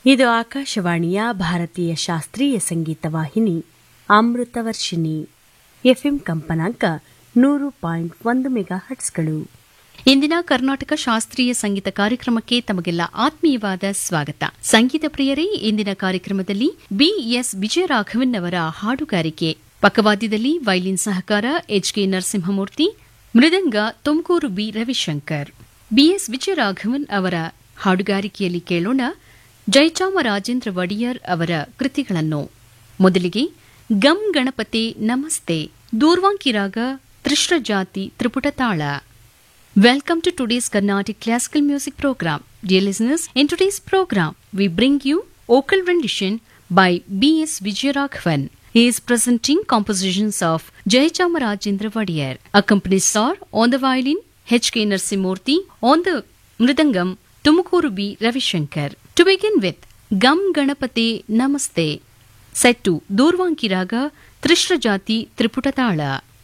ಇದು ಆಕಾಶವಾಣಿಯ ಭಾರತೀಯ ಶಾಸ್ತ್ರೀಯ ಸಂಗೀತ ವಾಹಿನಿ ಅಮೃತವರ್ಷಿಣಿ ಎಫ್ಎಂ ಕಂಪನಾಂಕ ನೂರು ಪಾಯಿಂಟ್ ಒಂದು ಮೆಗಾ ಹಟ್ಸ್ಗಳು ಇಂದಿನ ಕರ್ನಾಟಕ ಶಾಸ್ತ್ರೀಯ ಸಂಗೀತ ಕಾರ್ಯಕ್ರಮಕ್ಕೆ ತಮಗೆಲ್ಲ ಆತ್ಮೀಯವಾದ ಸ್ವಾಗತ ಸಂಗೀತ ಪ್ರಿಯರೇ ಇಂದಿನ ಕಾರ್ಯಕ್ರಮದಲ್ಲಿ ಬಿಎಸ್ ವಿಜಯರಾಘವನ್ ಅವರ ಹಾಡುಗಾರಿಕೆ ಪಕ್ಕವಾದ್ಯದಲ್ಲಿ ವೈಲಿನ್ ಸಹಕಾರ ಎಚ್ಕೆ ನರಸಿಂಹಮೂರ್ತಿ ಮೃದಂಗ ತುಮಕೂರು ಬಿ ರವಿಶಂಕರ್ ಬಿಎಸ್ ವಿಜಯರಾಘವನ್ ಅವರ ಹಾಡುಗಾರಿಕೆಯಲ್ಲಿ ಕೇಳೋಣ ಜಯಚಾಮರಾಜೇಂದ್ರ ಒಡೆಯರ್ ಅವರ ಕೃತಿಗಳನ್ನು ಮೊದಲಿಗೆ ಗಂ ಗಣಪತೆ ನಮಸ್ತೆ ದೂರ್ವಾಂಕಿ ರಾಗ ತ್ರಿಶ್ರಜಾತಿ ತ್ರಿಪುಟತಾಳ Welcome to today's Carnatic Classical Music Program. Dear listeners, in today's program, we bring you vocal rendition by B.S. Vijayaraghavan. He is presenting compositions of Jayachamaragendra Vadiyar. Accompanies are on the violin H.K. Narsimurthy, on the mridangam Tumukuru B. Ravishankar. To begin with, Gam Ganapate Namaste. Set to Durvanki Raga Trishrajati Triputatala.